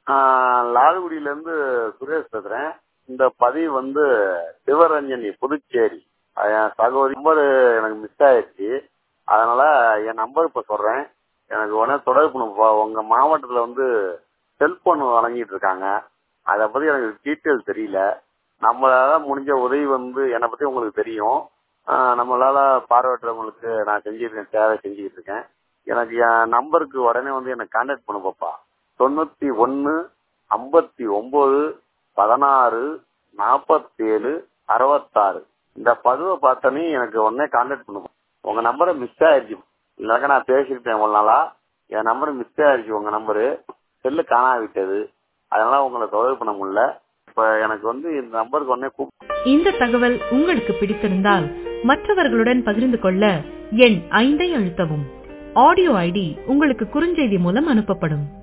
லால்குடியிலேருந்து சுரேஷ் பேசுகிறேன் இந்த பதிவு வந்து சிவரஞ்சனி புதுச்சேரி அது என் சகோதரி நம்பர் எனக்கு மிஸ் ஆயிடுச்சு அதனால என் நம்பர் இப்போ சொல்கிறேன் எனக்கு உடனே தொடர்பு பண்ணுப்பா உங்கள் மாவட்டத்தில் வந்து செல்போன் வழங்கிட்டு இருக்காங்க அதை பற்றி எனக்கு டீட்டெயில் தெரியல நம்மளால முடிஞ்ச உதவி வந்து என்னை பற்றி உங்களுக்கு தெரியும் ஆஹ் நம்மளால பார்வையற்றவங்களுக்கு நான் செஞ்சிருக்கேன் சேவை செஞ்சுக்கிட்டு இருக்கேன் எனக்கு என் நம்பருக்கு உடனே வந்து எனக்கு கான்டாக்ட் பண்ணுப்பா தொண்ணூத்தி ஒன்னு ஐம்பத்தி ஒன்பது பதினாறு நாற்பத்தேழு அறுபத்தாறு இந்த பதிவை பார்த்தோன்னே எனக்கு உடனே கான்டாக்ட் பண்ணுவோம் உங்க நம்பரை மிஸ் ஆயிடுச்சு இல்லைனாக்கா நான் பேசிக்கிட்டேன் இவ்வளவு நாளா என் நம்பர் மிஸ் ஆயிடுச்சு உங்க நம்பரு செல்லு காணா விட்டது அதனால உங்களை தொடர்பு பண்ண முடியல இப்ப எனக்கு வந்து இந்த நம்பருக்கு உடனே கூப்பிட்டு இந்த தகவல் உங்களுக்கு பிடித்திருந்தால் மற்றவர்களுடன் பகிர்ந்து கொள்ள எண் ஐந்தை அழுத்தவும் ஆடியோ ஐடி உங்களுக்கு குறுஞ்செய்தி மூலம் அனுப்பப்படும்